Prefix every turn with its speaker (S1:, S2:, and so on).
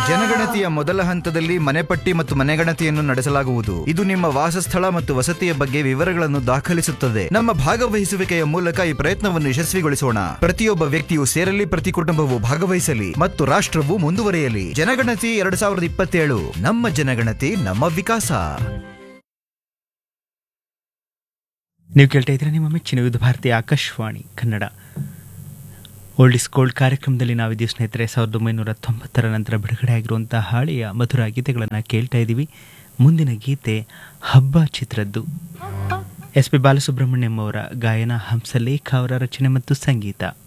S1: ಜನಗಣತಿಯ ಮೊದಲ ಹಂತದಲ್ಲಿ ಮನೆಪಟ್ಟಿ ಮತ್ತು ಮನೆಗಣತಿಯನ್ನು ನಡೆಸಲಾಗುವುದು ಇದು ನಿಮ್ಮ ವಾಸಸ್ಥಳ ಮತ್ತು ವಸತಿಯ ಬಗ್ಗೆ ವಿವರಗಳನ್ನು ದಾಖಲಿಸುತ್ತದೆ ನಮ್ಮ ಭಾಗವಹಿಸುವಿಕೆಯ ಮೂಲಕ ಈ ಪ್ರಯತ್ನವನ್ನು ಯಶಸ್ವಿಗೊಳಿಸೋಣ ಪ್ರತಿಯೊಬ್ಬ ವ್ಯಕ್ತಿಯು ಸೇರಲಿ ಪ್ರತಿ ಕುಟುಂಬವು ಭಾಗವಹಿಸಲಿ ಮತ್ತು ರಾಷ್ಟ್ರವು ಮುಂದುವರಿಯಲಿ ಜನಗಣತಿ ಎರಡ್ ಸಾವಿರದ ಇಪ್ಪತ್ತೇಳು ನಮ್ಮ ಜನಗಣತಿ ನಮ್ಮ ವಿಕಾಸ
S2: ನೀವು ಕೇಳ್ತಾ ಇದ್ದೀರಾ ನಿಮ್ಮ ಮೆಚ್ಚಿನ ವಿವಿಧ ಭಾರತೀಯ Akashvani Kannada old is gold ಕಾರ್ಯಕ್ರಮದಲ್ಲಿ ನಾವಿದ್ದೀವಿ ಸ್ನೇಹಿತರೆ ಸಾವಿರದ ಒಂಬೈನೂರ ತೊಂಬತ್ತರ ನಂತರ ಬಿಡುಗಡೆ ಆಗಿರುವಂಥ ಹಳೆಯ ಮಧುರ ಗೀತೆಗಳನ್ನು ಕೇಳ್ತಾ ಇದ್ದೀವಿ ಮುಂದಿನ ಗೀತೆ ಹಬ್ಬ ಚಿತ್ರದ್ದು ಎಸ್ ಪಿ ಬಾಲಸುಬ್ರಹ್ಮಣ್ಯಂ ಅವರ ಗಾಯನ ಹಂಸಲೇಖ ಅವರ ರಚನೆ ಮತ್ತು ಸಂಗೀತ